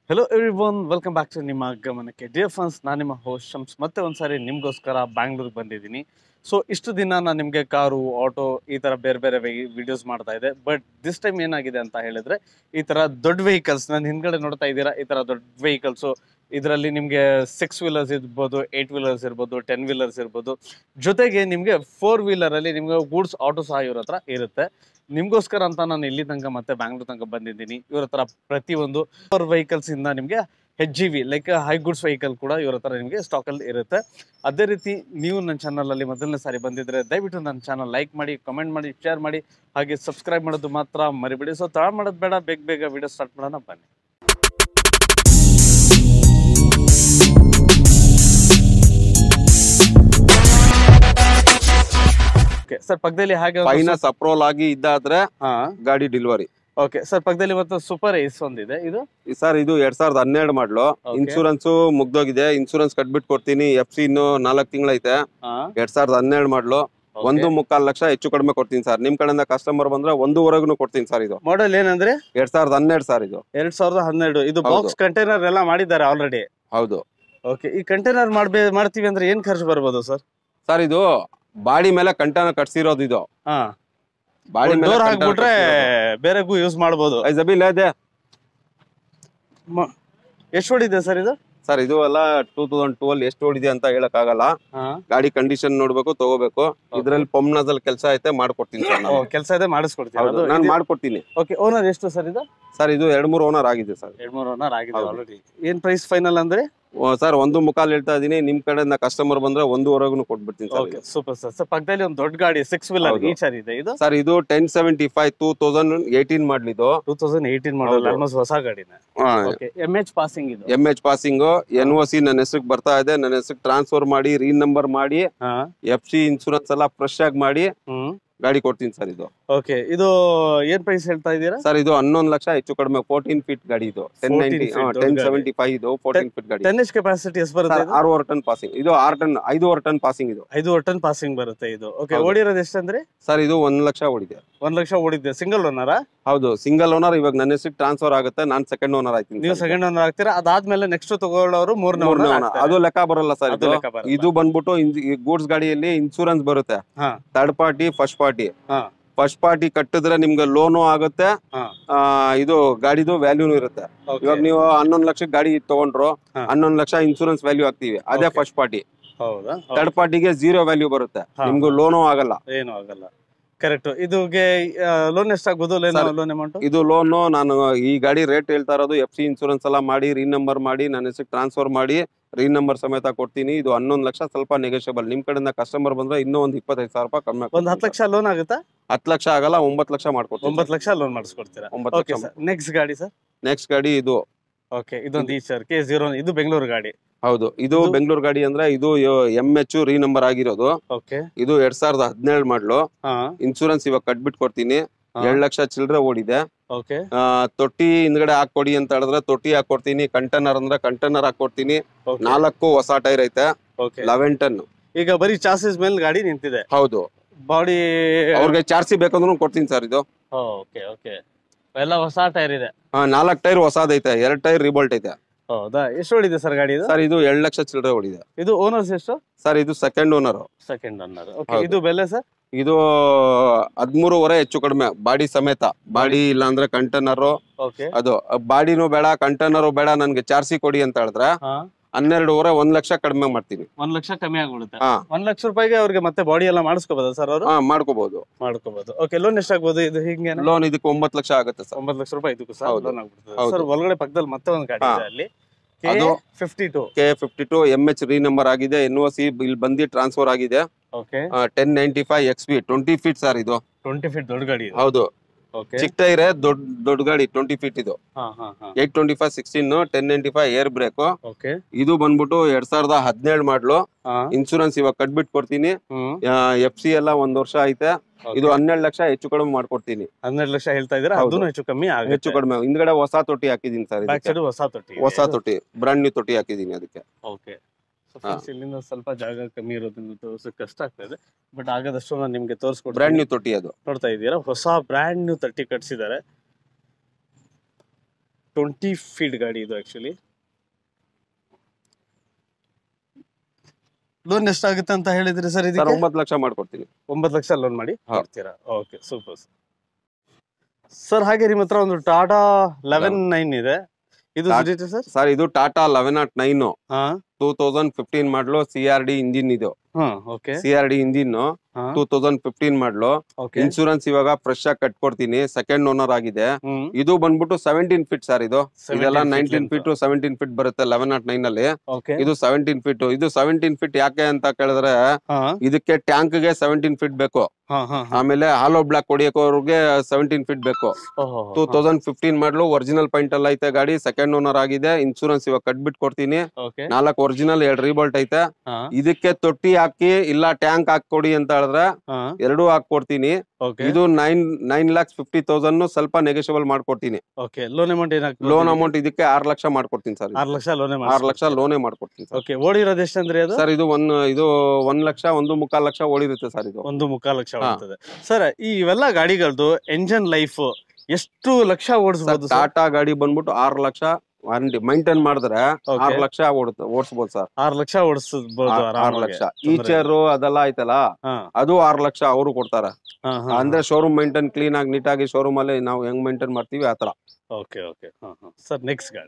Hello everyone welcome back to ನಿಮ್ಮ ಗಮನಕ್ಕೆ dear ಫನ್ಸ್ ನಾನು ನಿಮ್ಮ ಹೋಸ್ಟ್ ಶಮ್ಸ್ ಮತ್ತೆ ಒಂದ್ಸಾರಿ ನಿಮಗೋಸ್ಕರ ಬ್ಯಾಂಗ್ಳೂರ್ಗೆ ಬಂದಿದ್ದೀನಿ ಸೊ ಇಷ್ಟು ದಿನ ನಾನು ನಿಮಗೆ ಕಾರು ಆಟೋ ಈ ಥರ ಬೇರೆ ಬೇರೆ ವಿಡಿಯೋಸ್ ಮಾಡ್ತಾ ಇದ್ದೆ ಬಟ್ ದಿಸ್ ಟೈಮ್ ಏನಾಗಿದೆ ಅಂತ ಹೇಳಿದ್ರೆ ಈ ಥರ ದೊಡ್ಡ ವೆಹಿಕಲ್ಸ್ ನಾನು ಹಿಂದ್ಗಡೆ ನೋಡ್ತಾ ಇದ್ದೀರಾ ಈ ಥರ ದೊಡ್ಡ ವೆಹಿಕಲ್ಸು ಇದರಲ್ಲಿ ನಿಮಗೆ ಸಿಕ್ಸ್ ವೀಲರ್ಸ್ ಇರ್ಬೋದು ಏಯ್ಟ್ ವೀಲರ್ಸ್ ಇರ್ಬೋದು ಟೆನ್ ವೀಲರ್ಸ್ ಇರ್ಬೋದು ಜೊತೆಗೆ ನಿಮಗೆ ಫೋರ್ ವೀಲರಲ್ಲಿ ನಿಮಗೆ ಗೂಡ್ಸ್ ಆಟೋ ಸಹ ಇವ್ರ ಹತ್ರ ಇರುತ್ತೆ ನಿಮಗೋಸ್ಕರ ಅಂತ ನಾನು ಇಲ್ಲಿ ತನಕ ಮತ್ತೆ ಬ್ಯಾಂಗ್ಳೂರ್ ತನಕ ಬಂದಿದ್ದೀನಿ ಇವ್ರ ಹತ್ರ ಪ್ರತಿಯೊಂದು ಫೋರ್ ವೆಹಿಕಲ್ಸ್ ಇಂದ ನಿಮಗೆ H G V like heavy goods vehicle ಕೂಡ ಇವ್ರ ಹತ್ರ ನಿಮಗೆ ಸ್ಟಾಕಲ್ಲಿ ಇರುತ್ತೆ ಅದೇ ರೀತಿ ನೀವು ನನ್ನ ಚಾನಲಲ್ಲಿ ಮೊದಲನೇ ಸಾರಿ ಬಂದಿದ್ರೆ ದಯವಿಟ್ಟು ನನ್ನ ಚಾನಲ್ ಲೈಕ್ ಮಾಡಿ ಕಮೆಂಟ್ ಮಾಡಿ ಶೇರ್ ಮಾಡಿ ಹಾಗೆ ಸಬ್ಸ್ಕ್ರೈಬ್ ಮಾಡೋದು ಮಾತ್ರ ಮರಿಬೇಡಿ ಸೊ ತಡ ಮಾಡೋದು ಬೇಡ ಬೇಗ ಬೇಗ ವಿಡಿಯೋ ಸ್ಟಾರ್ಟ್ ಮಾಡೋಣ ಬನ್ನಿ ಓಕೆ ಸರ್ ಪಕ್ಕದಲ್ಲಿ ಹಾಗೆ ಒಂದು ಫೈನಾನ್ಸ್ ಅಪ್ರೂವಲ್ ಆಗಿ ಇದ್ದಾದ್ರೆ ಹಾ ಗಾಡಿ ಡೆಲಿವರಿ ಓಕೆ ಸರ್ ಪಕ್ಕದಲ್ಲಿ ಮತ್ತು ಸೂಪರ್ ಏಸ್ ಒಂದಿದೆ ಇದು ಸರ್ ಇದು ಎರಡ್ ಸಾವಿರದ ಹನ್ನೆರಡು ಮಾಡ್ಲು Okay. ಇನ್ಶೂರೆನ್ಸ್ ಮುಗ್ದೋಗಿದೆ ಇನ್ಶೂರೆನ್ಸ್ ಕಟ್ಬಿಟ್ಟು ಕೊಡ್ತೀನಿ ಎಫ್ ಸಿ ಇನ್ನು ನಾಲ್ಕು ತಿಂಗಳೈತೆ ಹಾ ಎರಡ್ ಸಾವಿರದ ಹನ್ನೆರಡು ಮಾಡ್ಲು ಒಂದು ಮುಕ್ಕಾಲ್ ಲಕ್ಷ ಹೆಚ್ಚು ಕಡಿಮೆ ಕೊಡ್ತೀನಿ ಸರ್ ನಿಮ್ ಕಡೆಯಿಂದ ಕಸ್ಟಮರ್ ಬಂದ್ರೆ ಒಂದೂವರೆಗೂ ಕೊಡ್ತೀನಿ ಸರ್ ಇದು ಮಾಡೆಲ್ ಏನಂದ್ರೆ ಎರಡ್ ಸಾವಿರದ ಹನ್ನೆರಡು ಸರ್ ಇದು ಎರಡ್ ಸಾವಿರದ ಹನ್ನೆರಡು ಇದು ಹೌದು. ಬಾಕ್ಸ್ ಕಂಟೈನರ್ ಎಲ್ಲ ಮಾಡಿದ್ದಾರೆ ಆಲ್ರೆಡಿ ಹೌದು ಓಕೆ ಈ ಕಂಟೈನರ್ ಮಾಡ್ಬೇ ಮಾಡ್ತೀವಿ ಅಂದ್ರೆ ಏನ್ ಖರ್ಚು ಬರ್ಬೋದು ಸರ್ ಸರ್ ಇದು ಬಾಡಿ ಮೇಲೆ ಕಂಟೈನರ್ ಕಟ್ಸಿರೋದು ಇದು ಹಾ ಬಾಡಿ ಮೇಲೆ ಡೋರ್ container ಹಾಕ್ಬಿಟ್ರೆ ಕಟ್ಸಿರೋದು. ಬೇರೆಗೂ ಯೂಸ್ ಮಾಡ್ಬೋದು ಐ ಜಬೀಲ್ ಇದೆ ಎಷ್ಟು ಹೊಡಿದೆ ಸರ್ ಇದು ಸರ್ ಇದು ಎಲ್ಲ ಟೂ ತೌಸಂಡ್ ಟೂ ಅಲ್ಲಿ ಎಷ್ಟು ಓಡಿದೆ ಅಂತ ಹೇಳಕ್ ಆಗಲ್ಲ ಹಾ ಗಾಡಿ ಕಂಡೀಷನ್ ನೋಡ್ಬೇಕು ತಗೋಬೇಕು ಇದ್ರಲ್ಲಿ ಪಂಪ್ನದಲ್ಲಿ ಕೆಲಸ ಐತೆ ಮಾಡ್ಕೊಡ್ತೀನಿ ಸರ್ ನಾನು. ಕೆಲಸ ಇದೆ ಮಾಡಿಸ್ಕೊಡ್ತೀವಿ ಹೌದು ನಾನು ಮಾಡ್ಕೊಡ್ತೀನಿ ಓಕೆ ಓನರ್ ಎಷ್ಟು ಸರ್ ಇದು ಸರ್ ಇದು ಎರಡ್ ಮೂರು ಓನರ್ ಆಗಿದೆ ಸರ್ ಎರಡ್ ಮೂರು ಓನರ್ ಆಗಿದೆ ಹೌದು. ಆಲ್ರೆಡಿ ಏನ್ ಪ್ರೈಸ್ ಫೈನಲ್ ಅಂದ್ರೆ ಸರ್ ಒಂದು ಮುಖಾಲ್ ಹೇಳ್ತಾ ಇದೀನಿ ನಿಮ್ ಕಡೆಯಿಂದ ಕಸ್ಟಮರ್ ಬಂದ್ರೆ ಒಂದೂವರೆಗೂ ಕೊಟ್ಬಿಡ್ತೀನಿ sir okay super sir sir ಪಕ್ಕದಲ್ಲಿ ಒಂದು ದೊಡ್ಡ ಗಾಡಿ ಸಿಕ್ಸ್ ವೀಲರ್ ಹೌದು. ಈ ಸರ್ ಇದೆ ಇದು ಸರ್ ಇದು ten seventy five two thousand eighteen ಮಾಡ್ಲಿದ್ದು ಟೂ ತೌಸಂಡ್ ಏಯ್ಟೀನ್ ಮಾಡಲ್ ಹೌದು. ಆಲ್ಮೋಸ್ಟ್ ಹೊಸ ಗಾಡಿನೇ ಓಕೆ ಎಮ್ ಎಚ್ ಪಾಸಿಂಗ್ ಇದು M H passing N O C ನನ್ನ ಹೆಸರಿಗೆ ಬರ್ತಾ ಇದೆ ನನ್ನ ಹೆಸರಿಗೆ ಟ್ರಾನ್ಸ್ಫರ್ ಮಾಡಿ ರೀ ನಂಬರ್ ಮಾಡಿ ಹಾ ಎಫ್ ಸಿ ಇನ್ಸೂರೆನ್ಸ್ ಎಲ್ಲ ಫ್ರೆಶ್ ಆಗಿ ಮಾಡಿ ಹ್ಮ್ ಗಾಡಿ ಕೊಡ್ತೀನಿ ಸರ್ ಇದು ಓಕೆ ಇದು ಏನ್ ಪ್ರೈಸ್ ಹೇಳ್ತಾ ಇದ್ದೀರಾ ಸರ್ ಇದು ಹನ್ನೊಂದು ಲಕ್ಷ ಹೆಚ್ಚು ಕಡಿಮೆ ಫೋರ್ಟೀನ್ ಫೀಟ್ ಗಾಡಿ ಇದು ಟೆನ್ 14 ನೈಂಟಿ feet ದೊಡ್ಡ ಟೆನ್ ಗಾಡಿ. ಸೆವೆಂಟಿ ಫೈವ್ ಇದು ಫೋರ್ಟೀನ್ ಫೀಟ್ ಗಾಡಿ ಟೆನ್ ಎಚ್ ಕೆಪಾಸಿಟಿ ಎಷ್ಟು ಬರುತ್ತೆ ಸರ್ ಇದು? ಆರೂವರೆ ಟನ್ ಪಾಸಿಂಗ್ ಇದು ಆರು ಟನ್ ಐದೂವರೆ ಟನ್ ಪಾಸಿಂಗ್ ಇದು ಐದು ಟನ್ ಪಾಸಿಂಗ್ ಬರುತ್ತೆ ಇದು ಓಕೆ ಹೌದು. ಓಡಿರೋದು ಎಷ್ಟಂದ್ರೆ ಸರ್ ಇದು ಒಂದ್ ಲಕ್ಷ ಓಡಿದೆ ಒಂದ್ ಲಕ್ಷ ಓಡಿದೆ ಸಿಂಗಲ್ ಓನರ ಹೌದು ಸಿಂಗಲ್ ಓನರ್ ಇವಾಗ ನನ್ನ ಹೆಸರಿಗೆ ಟ್ರಾನ್ಸ್ಫರ್ ಆಗುತ್ತೆ ನಾನು ಸೆಕೆಂಡ್ ಓನರ್ ಆಯ್ತೀನಿ ನೀವು ಸೆಕೆಂಡ್ ಓನರ್ ಆಗ್ತೀರಾ ಅದಾದ್ಮೇಲೆ ನೆಕ್ಸ್ಟ್ ತಗೊಳ್ಳೋರು ಮೂರನೇ ಮೂರನೇ ಓನರ್ ಓನರ್ ಅದು ಲೆಕ್ಕ ಬರಲ್ಲ ಸರ್ ಅದು ಇದು ಲೆಕ್ಕ ಬರಲ್ಲ. ಇದು ಬಂದ್ಬಿಟ್ಟು ಗೂಡ್ಸ್ ಗಾಡಿಯಲ್ಲಿ ಇನ್ಸೂರೆನ್ಸ್ ಬರುತ್ತೆ ಹಾ. ಥರ್ಡ್ ಪಾರ್ಟಿ ಫಸ್ಟ್ ಪಾರ್ಟಿ ಹಾ. ಫಸ್ಟ್ ಪಾರ್ಟಿ ಕಟ್ಟಿದ್ರೆ ನಿಮ್ಗೆ ಲೋನು ಆಗುತ್ತೆ ಹಾ. ಆ, ಇದು ಗಾಡಿದು ವ್ಯಾಲ್ಯೂನು ಇರುತ್ತೆ Okay. ಇವಾಗ ನೀವು ಹನ್ನೊಂದು ಲಕ್ಷ ಗಾಡಿ ತಗೊಂಡ್ರು ಹಾ. ಹನ್ನೊಂದು ಲಕ್ಷ ಇನ್ಸೂರೆನ್ಸ್ ವ್ಯಾಲ್ಯೂ ಹಾಕ್ತಿವಿ ಅದೇ Okay. ಫಸ್ಟ್ ಪಾರ್ಟಿ ಹೌದಾ ಥರ್ಡ್ ಪಾರ್ಟಿಗೆ ಜೀರೋ ವ್ಯಾಲ್ಯೂ ಬರುತ್ತೆ ಹಾ. ನಿಮ್ಗೆ ಲೋನು ಆಗಲ್ಲ ಏನು ಆಗಲ್ಲ ಕರೆಕ್ಟ್ ಇದುಗೆ ಲೋನ್ ಎಷ್ಟಾಗ್ಬೋದು ಲೋನ್ Sir, ಲೋನ್ ಅಮೌಂಟ್ ಇದು ಲೋನು ನಾನು ಈ ಗಾಡಿ ರೇಟ್ ಹೇಳ್ತಾ ಇರೋದು ಎಫ್ ಸಿ ಇನ್ಸೂರೆನ್ಸ್ ಎಲ್ಲ ಮಾಡಿ ರೀ ನಂಬರ್ ಮಾಡಿ ನನ್ನ ಹೆಸರಿಗೆ ಟ್ರಾನ್ಸ್ಫರ್ ಮಾಡಿ ರೀ ನಂಬರ್ ಸಮೇತ ಕೊಡ್ತೀನಿ ಇದು ಹನ್ನೊಂದು ಲಕ್ಷ ಸ್ವಲ್ಪ ನೆಗೋಷಿಯಬಲ್ ನಿಮ್ ಕಡೆಯಿಂದ ಕಸ್ಟಮರ್ ಬಂದ್ರೆ ಇನ್ನೂ ಒಂದು ಇಪ್ಪತ್ತೈದು ಸಾವಿರ ರೂಪಾಯಿ ಕಮ್ಮಿ ಒಂದ್ ಹತ್ತು ಲಕ್ಷ ಲೋನ್ ಆಗುತ್ತಾ ಹತ್ತು ಲಕ್ಷ ಆಗಲ್ಲ ಒಂಬತ್ತು ಲಕ್ಷ ಮಾಡ್ಕೊಡ್ತೀನಿ ಒಂಬತ್ತು ಲಕ್ಷ ಲೋನ್ ಮಾಡಿಸ್ಕೊಡ್ತೀರಾ ಒಂಬತ್ತು ಓಕೆ ಲಕ್ಷ ಸರ್ ನೆಕ್ಸ್ಟ್ ಗಾಡಿ ಸರ್ ನೆಕ್ಸ್ಟ್ ಗಾಡಿ ಇದು ಓಕೆ ಇದೊಂದು ಈ ಸರ್ ಕೆ ಜೀರೋ ಇದು ಬೆಂಗಳೂರು ಗಾಡಿ ಹೌದು ಇದು ಇದು- ಬೆಂಗಳೂರು ಗಾಡಿ ಅಂದ್ರೆ ಇದು ಎಂ ಎಚ್ ರೀ ನಂಬರ್ ಆಗಿರೋದು ಓಕೆ ಇದು ಎರಡ್ ಸಾವಿರದ ಹದಿನೇಳು ಮಾಡ್ಲು ಹಾ ಇನ್ಸೂರೆನ್ಸ್ ಇವಾಗ ಕಟ್ಬಿಟ್ಟು ಕೊಡ್ತೀನಿ ಹಾ. ಎರಡ್ ಲಕ್ಷ ಚಿಲ್ಲರೆ ಓಡಿದೆ ಓಕೆ ಆ, ತೊಟ್ಟಿ ಹಿಂದ್ಗಡೆ ಹಾಕೊಡಿ ಅಂತ ಹೇಳಿದ್ರೆ ತೊಟ್ಟಿ ಹಾಕೊಡ್ತೀನಿ ಕಂಟೈನರ್ ಅಂದ್ರೆ ಕಂಟೈನರ್ ಹಾಕೊಡ್ತೀನಿ ಓಕೆ ನಾಲ್ಕು ಹೊಸ ಟೈರ್ ಐತೆ ಓಕೆ ಲೆವೆನ್ ಟನ್ ಈಗ ಬರೀ ಚಾಸಸ್ ಮೇಲೆ ಗಾಡಿ ನಿಂತಿದೆ ಹೌದು ಬಾಡಿ ಅವ್ರಿಗೆ ಚಾರ್ಸಿ ಬೇಕಂದ್ರೂ ಕೊಡ್ತೀನಿ ಸರ್ ಇದು ಓಕೆ ಓಕೆ ಎಲ್ಲ ಹೊಸ ಟೈರ್ ಇದೆ ನಾಲ್ಕು ಟೈರ್ ಹೊಸದೈತೆ ಎರಡ್ ಟೈರ್ ರಿಬೋಲ್ಟ್ ಐತೆ ಹೌದಾ ಎಷ್ಟು ಹೊಡಿದೆ ಸರ್ ಗಾಡಿ ಇದು ಸರ್ ಇದು ಎರಡ್ ಲಕ್ಷ ಚಿಲ್ಲರೆ ಓಡಿದೆ ಇದು ಓನರ್ಸ್ ಎಷ್ಟು ಸರ್ ಇದು second owner second owner okay ಹೌದು. ಇದು ಬೆಲೆ ಸರ್ ಇದು ಹದ್ಮೂರುವರೆ ಹೆಚ್ಚು ಕಡಿಮೆ ಬಾಡಿ ಸಮೇತ ಬಾಡಿ ಇಲ್ಲ ಅಂದ್ರೆ ಕಂಟೈನರ್ ಓಕೆ ಅದು ಬಾಡಿನೂ ಬೇಡ ಕಂಟೈನರು ಬೇಡ ನನ್ಗೆ ಚಾರ್ಸಿ ಕೊಡಿ ಅಂತ ಹೇಳಿದ್ರೆ ಹಾ ಹನ್ನೆರಡುವರೆ ಒಂದ್ ಲಕ್ಷ ಕಡಿಮೆ ಮಾಡ್ತೀನಿ ಒಂದ್ ಲಕ್ಷ ಕಮ್ಮಿ ಆಗ್ಬಿಡುತ್ತೆ ಹಾ. ಒಂದ್ ಲಕ್ಷ ರೂಪಾಯಿಗೆ ಅವ್ರಿಗೆ ಮತ್ತೆ ಬಾಡಿ ಎಲ್ಲ ಮಾಡಿಸ್ಕೋಬೋದಾ ಸರ್ ಅವರು ಹಾ ಮಾಡ್ಕೋಬಹುದು ಮಾಡ್ಕೋಬಹುದು ಓಕೆ ಲೋನ್ ಎಷ್ಟಾಗ್ಬೋದು ಇದು ಹಿಂಗೆ ಲೋನ್ ಇದಕ್ಕೆ ಒಂಬತ್ತು ಲಕ್ಷ ಆಗುತ್ತೆ ಸರ್ ಒಂಬತ್ತು ಲಕ್ಷ ರೂಪಾಯಿ ಇದಕ್ಕೂ ಸರ್ ಹೌದು. ಲೋನ್ ಆಗ್ಬಿಡ್ತದೆ ಹೌದು. ಸರ್ ಒಳಗಡೆ ಪಕ್ಕದಲ್ಲಿ ಮತ್ತೆ ಒಂದು ಗಾಡಿ ಹಾ. ಇದೆ ಅಲ್ಲಿ ಅದು fifty two K fifty two M H renumber ಆಗಿದೆ ಎನ್ ಒ ಸಿ ಇಲ್ಲಿ ಬಂದು ಟ್ರಾನ್ಸ್ಫರ್ ಆಗಿದೆ okay ten ninety five X B twenty feet sir ಇದು ಟ್ವೆಂಟಿ ಫೀಟ್ ದೊಡ್ಡ ಗಾಡಿ ಇದೆ ಹೌದು ಓಕೆ ಚಿಕ್ಕ ಟೈರ್ ದೊಡ್ಡ ದೊಡ್ಡ ಗಾಡಿ ಟ್ವೆಂಟಿ ಫೀಟ್ ಇದು ಹಾ ಹಾ ಹಾ eight twenty five sixteen ten ninety five air brake okay ಇದು ಬಂದ್ಬಿಟ್ಟು ಎರಡ್ ಸಾವಿರದ ಹದಿನೇಳು ಮಾಡ್ಲು ಹಾ ಇನ್ಶೂರೆನ್ಸ್ ಇವಾಗ ಕಟ್ಬಿಟ್ಟು ಕೊಡ್ತೀನಿ ಹ್ಮ್ ಎಫ್ ಸಿ ಎಲ್ಲ ಒಂದ್ ವರ್ಷ ಐತೆ ಇದು ಹನ್ನೆರಡು ಲಕ್ಷ ಹೆಚ್ಚು ಕಡಿಮೆ ಮಾಡ್ಕೊಡ್ತೀನಿ ಹನ್ನೆರಡು ಲಕ್ಷ ಹೇಳ್ತಾ ಇದ್ದೀರಾ ಹೌದು. ಅದನ್ನು ಹೆಚ್ಚು ಕಮ್ಮಿ ಹೆಚ್ಚು ಆಗುತ್ತೆ ಕಡಿಮೆ ಹಿಂದ್ಗಡೆ ಹೊಸ ತೊಟ್ಟಿ ಹಾಕಿದೀನಿ ಸರ್ ಬ್ಯಾಕ್ ಇದಕ್ಕೆ ಸೈಡ್ ಹೊಸ ತೊಟ್ಟಿ ಹೊಸ ತೊಟ್ಟಿ ಬ್ರಾಂಡ್ ನ್ಯೂ ತೊಟ್ಟಿ ಹಾಕಿದೀನಿ ಅದಕ್ಕೆ ಓಕೆ ಹಾ. ಇಲ್ಲಿಂದ ಸ್ವಲ್ಪ ಜಾಗ ಕಮ್ಮಿ ಇರೋದ್ರಿಂದ ತೋರ್ಸಕ್ ಕಷ್ಟ ಆಗ್ತದೆ ಬಟ್ ಆಗದಷ್ಟು ನಾನು ನಿಮ್ಗೆ ತೋರಿಸ್ಕೊಡ್ತೀನಿ ಬ್ರಾಂಡ್ ನ್ಯೂ ತೊಟ್ಟಿ ಅದು ನೋಡ್ತಾ ಇದ್ದೀರಾ ಹೊಸ ಬ್ರ್ಯಾಂಡ್ ನ್ಯೂ ತಟ್ಟಿ ಕಟ್ಸಿದ್ದಾರೆ ಟ್ವೆಂಟಿ ಫೀಟ್ ಗಾಡಿ ಇದು ಆಕ್ಚುಲಿ ಲೋನ್ ಎಷ್ಟಾಗುತ್ತೆ ಅಂತ ಹೇಳಿದ್ರಿ ಸರ್ ಸರ್ ಇದಕ್ಕೆ ಒಂಬತ್ತು ಲಕ್ಷ ಮಾಡ್ಕೊಡ್ತೀನಿ ಒಂಬತ್ತು ಲಕ್ಷ ಲೋನ್ ಮಾಡಿ ಹಾ. ಕೊಡ್ತೀರಾ ಓಕೆ ಸೂಪರ್ ಸರ್ ಹಾಗೆ ನಿಮ್ಮ ಹತ್ರ ಒಂದು ಟಾಟಾ ಲೆವೆನ್ ನೈನ್ ಇದೆ ಇದು ಟಾಟಾ- ಸರ್ ಸರ್ ಇದು ಟಾಟಾ ಲೆವೆನ್ ನಾಟ್ ನೈನ್ ಹಾ two thousand fifteen model C R D engine ಇದು ಹಾ okay C R D engine ಹಾ two thousand fifteen model okay insurance ಇವಾಗ ಫ್ರೆಶ್ ಆಗಿ ಕಟ್ಕೊಡ್ತೀನಿ ಸೆಕೆಂಡ್ ಓನರ್ ಆಗಿದೆ ಹ್ಮ್ ಇದು ಬಂದ್ಬಿಟ್ಟು ಸೆವೆಂಟೀನ್ ಫೀಟ್ ಸರ್ ಇದು 17 ಇದೆಲ್ಲ feet nineteen length. Feet seventeen feet ಬರುತ್ತೆ ಲೆವೆನ್ ನಾಟ್ ನೈನ್ ಅಲ್ಲಿ ಓಕೆ ಇದು ಸೆವೆಂಟೀನ್ ಫೀಟ್ ಇದು ಸೆವೆಂಟೀನ್ ಫೀಟ್ ಯಾಕೆ ಅಂತ ಕೇಳಿದ್ರೆ ಹಾ ಇದಕ್ಕೆ ಟ್ಯಾಂಕ್ ಗೆ ಸೆವೆಂಟೀನ್ ಫೀಟ್ ಬೇಕು ಹಾ ಹಾ ಆಮೇಲೆ ಹಾಲೋ ಬ್ಲಾಕ್ ಹೊಡಿಯೋಕೋರ್ಗೆ ಸೆವೆಂಟೀನ್ ಫೀಟ್ ಬೇಕು two thousand fifteen model original point ಅಲ್ಲಿ ಐತೆ ಗಾಡಿ ಸೆಕೆಂಡ್ ಓನರ್ ಆಗಿದೆ ಇನ್ಶೂರೆನ್ಸ್ ಇವಾಗ ಕಟ್ಬಿಟ್ಟು ಕೊಡ್ತೀನಿ ಓಕೆ ನಾಲ್ಕು ಒರಿಜಿನಲ್ ಎರಡು ರೀಬೋಲ್ಟ್ ಐತೆ ಹಾ ಇದಕ್ಕೆ ತೊಟ್ಟಿ ಹಾಕಿ ಇಲ್ಲ ಟ್ಯಾಂಕ್ ಹಾಕೊಡಿ ಅಂತ ಹೇಳಿದ್ರೆ ಹಾ ಎರಡೂ ಹಾಕೊಡ್ತೀನಿ ಓಕೆ ಇದು nine nine lakhs fifty thousand ಸ್ವಲ್ಪ ನೆಗೆಷಿಬಲ್ ಮಾಡ್ಕೊಡ್ತೀನಿ ಓಕೆ ಲೋನ್ ಅಮೌಂಟ್ ಏನಾಗ್ತದೆ ಲೋನ್ ಅಮೌಂಟ್ ಇದಕ್ಕೆ ಆರ್ ಲಕ್ಷ ಮಾಡ್ಕೊಡ್ತೀನಿ ಸರ್ ಆರು ಲಕ್ಷ ಲೋನ್ ಆರ್ ಲಕ್ಷ ಲೋನೇ ಮಾಡ್ಕೊಡ್ತೀನಿ ಸರ್ ಓಕೆ ಓಡಿರೋದು ಎಷ್ಟಂದ್ರೆ ಅದು ಸರ್ ಇದು ಒಂದ್ ಇದು ಒಂದ್ ಲಕ್ಷ ಒಂದು ಮುಕ್ಕಾಲ್ ಲಕ್ಷ ಓಡಿರುತ್ತೆ ಸರ್ ಇದು ಒಂದು ಮುಕ್ಕಾಲು ಲಕ್ಷ ಹಾ. ಬರ್ತದೆ ಸರ್ ಈ ಇವೆಲ್ಲ ಗಾಡಿಗಳದ್ದು ಎಂಜಿನ್ ಲೈಫ್ ಎಷ್ಟು ಲಕ್ಷ ಓಡಿಸಬಹುದು ಸರ್ ಟಾಟಾ ಗಾಡಿ ಬಂದ್ಬಿಟ್ಟು ಆರ್ ಲಕ್ಷ ವಾರಂಟಿ ಮೈಂಟೈನ್ ಮಾಡಿದ್ರೆ Okay. ಆರ್ ಲಕ್ಷ ಓಡುತ್ತೆ ಓಡಿಸ್ಬೋದು ಸರ್ ಆರು ಲಕ್ಷ ಓಡಿಸಬಹುದು ಆರ್ ಲಕ್ಷ ಈ ಚೇರ್ ಅದೆಲ್ಲ ಐತಲ್ಲ ಅದು ಆರ್ ಲಕ್ಷ ಅವರು ಕೊಡ್ತಾರೆ ಅಂದ್ರೆ ಶೋರೂಮ್ ಮೈಂಟೈನ್ ಕ್ಲೀನ್ ಆಗಿ ನೀಟಾಗಿ ಶೋರೂಮ್ ಅಲ್ಲಿ ನಾವು ಹೆಂಗ್ ಮೈಂಟೈನ್ ಮಾಡ್ತೀವಿ ಆತರ ಓಕೆ ಓಕೆ ಸರ್ ನೆಕ್ಸ್ಟ್ ಗಾಡಿ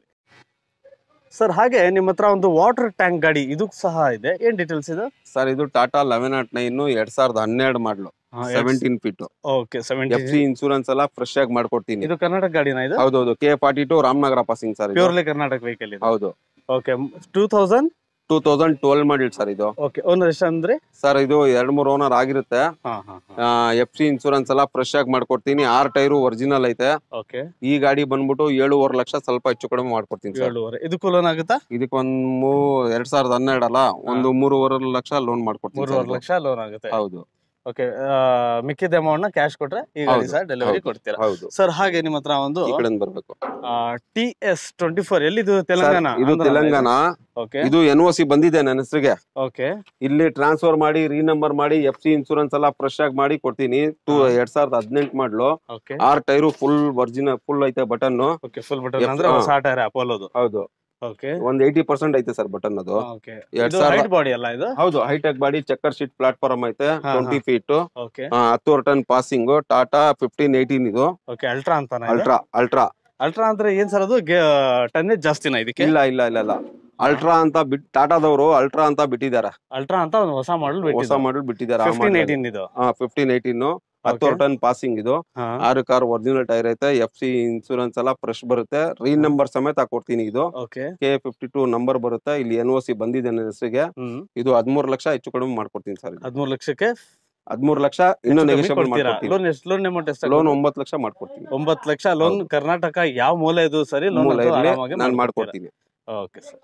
ಸರ್ ಹಾಗೆ ನಿಮ್ಮ ಹತ್ರ ಒಂದು ವಾಟರ್ ಟ್ಯಾಂಕ್ ಗಾಡಿ ಇದು ಸಹ ಇದೆ ಏನ್ ಡೀಟೇಲ್ಸ್ ಇದೆ ಸರ್ ಇದು ಟಾಟಾ ಲೆವೆನ್ ನಾಟ್ ನೈನ್ ಎರಡ್ ಸಾವಿರದ ಹನ್ನೆರಡು model seventeen feet okay F seventy C insurance ಎಲ್ಲ ಫ್ರೆಶ್ ಆಗಿ ಮಾಡ್ಕೊಡ್ತೀನಿ ಇದು ಕರ್ನಾಟಕ ಗಾಡಿನ ಇದು ಹೌದೌದು K forty two Ramanagara passing sir ಇದು ಪ್ಯೂರ್ಲಿ ಕರ್ನಾಟಕ ವೆಹಿಕಲ್ ಇದು ಹೌದು okay two thousand two thousand twelve model sir ಇದು ಓಕೆ ಓನರ್ ಎಷ್ಟು ಅಂದ್ರೆ ಸರ್ ಇದು ಎರಡ್ ಮೂರ್ ಓನರ್ ಆಗಿರುತ್ತೆ ಹಾ ಹಾ ಎಫ್ ಸಿ ಇನ್ಸೂರೆನ್ಸ್ ಎಲ್ಲ ಫ್ರೆಶ್ ಆಗಿ ಮಾಡ್ಕೊಡ್ತೀನಿ ಆರ್ ಟೈರು ಒರಿಜಿನಲ್ ಐತೆ ಓಕೆ ಈ ಗಾಡಿ ಬಂದ್ಬಿಟ್ಟು ಏಳುವರೆ ಲಕ್ಷ ಸ್ವಲ್ಪ ಹೆಚ್ಚು ಕಡಿಮೆ ಮಾಡ್ಕೊಡ್ತೀನಿ ಸರ್ ಏಳುವರೆ ಇದಕ್ಕೂ ಲೋನ್ ಆಗುತ್ತಾ ಇದಕ್ಕೆ ಒಂದ್ ಮೂ ಎರಡ್ ಸಾವಿರದ ಹನ್ನೆರಡು ಅಲ್ಲ ಒಂದು ಮೂರುವರೆ ಲಕ್ಷ ಲೋನ್ ಮಾಡ್ಕೊಡ್ತೀನಿ ಮೂರುವರೆ sir ಇದು. ಲಕ್ಷ ಲೋನ್ ಆಗುತ್ತೆ ಹೌದು ಓಕೆ ಮಿಕ್ಕಿದ ಅಮೌಂಟ್ ನ ಕ್ಯಾಶ್ ಕೊಟ್ರೆ ಈ ಗಾಡಿ ಹೌದು, ಸಹ ಡೆಲಿವರಿ ಹೌದು. ಕೊಡ್ತೀರಾ ಹೌದು ಸರ್ ಹಾಗೆ ನಿಮ್ಮ ಹತ್ರ ಒಂದು ಈ ಕಡೆಯಿಂದ ಬರ್ಬೇಕು ಟಿ ಎಸ್ ಟ್ವೆಂಟಿ ಫೋರ್ ಎಲ್ಲಿದು Sir, ತೆಲಂಗಾಣ ಇದು ತೆಲಂಗಾಣ ಓಕೆ ಇದು ಎನ್ ಒ ಸಿ ಬಂದಿದೆ ನನ್ನ ಹೆಸರಿಗೆ ಓಕೆ ಇಲ್ಲಿ ಟ್ರಾನ್ಸ್ಫರ್ ಮಾಡಿ ರೀನಂಬರ್ ಮಾಡಿ ಎಫ್ ಸಿ ಇನ್ಸೂರೆನ್ಸ್ ಎಲ್ಲ ಫ್ರೆಶ್ ಆಗಿ ಮಾಡಿ ಕೊಡ್ತೀನಿ ಟೂ ಹಾ. ಎರಡ್ ಸಾವಿರದ ಹದಿನೆಂಟು ಮಾಡ್ಲು ಓಕೆ ಆರ್ ಟೈರು ಫುಲ್ ಒರಿಜಿನಲ್ ಫುಲ್ ಐತೆ button okay full button F- ಅಂದ್ರೆ ಹಾ. ಹೊಸ ಟೈರ್ ಅಪೋಲೋದು ಹೌದು ಓಕೆ ಒಂದ್ ಏಯ್ಟಿ ಪರ್ಸೆಂಟ್ ಐತೆ ಸರ್ ಬಟನ್ ಅದು ಓಕೆ ಎರಡ್ ಇದು ಸಾವಿರದ- ಹೈಟ್ ಬಾಡಿ ಅಲ್ಲ ಇದು ಹೌದು hitech body checker sheet platform ಐತೆ ಹಾ, ಟ್ವೆಂಟಿ ಫೀಟ್ ಓಕೆ ಹತ್ತುವರೆ ton passing Tata fifteen eighteen ಇದು ಓಕೆ ಅಲ್ಟ್ರಾ ಅಂತಾನೆ ಅಲ್ಟ್ರಾ ಅಲ್ಟ್ರಾ ಅಲ್ಟ್ರಾ ಅಂದ್ರೆ ಏನ್ ಸರ್ ಅದು ಟನ್ನೇಜ್ ಜಾಸ್ತಿನ ಇದಕ್ಕೆ ಇಲ್ಲ ಇಲ್ಲ ಇಲ್ಲ ಇಲ್ಲ ಅಲ್ಟ್ರಾ ಅಂತ ಬಿಟ್ ಟಾಟಾದವರು ಅಲ್ಟ್ರಾ ಅಂತ ಬಿಟ್ಟಿದ್ದಾರೆ ಅಲ್ಟ್ರಾ ಅಂತ ಒಂದು ಹೊಸ ಮಾಡಲ್ ಹೊಸ ಮಾಡಲ್ ಬಿಟ್ಟಿದ್ದಾರೆ ಫಿಫ್ಟೀನ್ ಏಯ್ಟೀನ್ ಇದು ಫಿಫ್ಟೀನ್ ಏಯ್ಟೀನ್ ಹತ್ತುವರೆ ಟನ್ ಪಾಸಿಂಗ್ ಇದು ಹಾ ಆರು ಕಾರ್ ಒರಿಜಿನಲ್ ಟೈರ್ ಐತೆ ಎಫ್ ಸಿ ಇನ್ಸೂರೆನ್ಸ್ ಎಲ್ಲ ಫ್ರೆಶ್ ಬರುತ್ತೆ ರೀ ನಂಬರ್ ಸಮೇತ ಕೊಡ್ತೀನಿ ಇದು okay K fifty two number ಬರುತ್ತೆ ಇಲ್ಲಿ ಎನ್ ಒ ಸಿ ಬಂದಿದೆ ನನ್ನ ಹೆಸರಿಗೆ ಹ್ಮ್ ಇದು ಹದಿಮೂರು ಲಕ್ಷ ಹೆಚ್ಚು ಕಡಿಮೆ ಮಾಡ್ಕೊಡ್ತೀನಿ ಸರ್ ಹದಿಮೂರು ಲಕ್ಷಕ್ಕೆ ಹದಿಮೂರು ಲಕ್ಷ ಇನ್ನೂ ನೆಗೆಷಿಯಬಲ್ ಕೊಡ್ತೀರಾ ಮಾಡ್ಕೊಡ್ತೀನಿ ಲೋನ್ ಎಷ್ಟು ಲೋನ್ ಅಮೌಂಟ್ ಎಷ್ಟು ಲೋನ್ ಒಂಬತ್ತು ಲಕ್ಷ ಮಾಡ್ಕೊಡ್ತೀನಿ ಒಂಬತ್ತು ಲಕ್ಷ ಲೋನ್ ಕರ್ನಾಟಕ ಯಾವ ಮೂಲೆ ಇದು ಸರಿ ಲೋನ್ ಮೂಲ ಇರ್ಲಿ, ನಾನು ಮಾಡ್ಕೊಡ್ತೀನಿ ಓಕೆ ಸರ್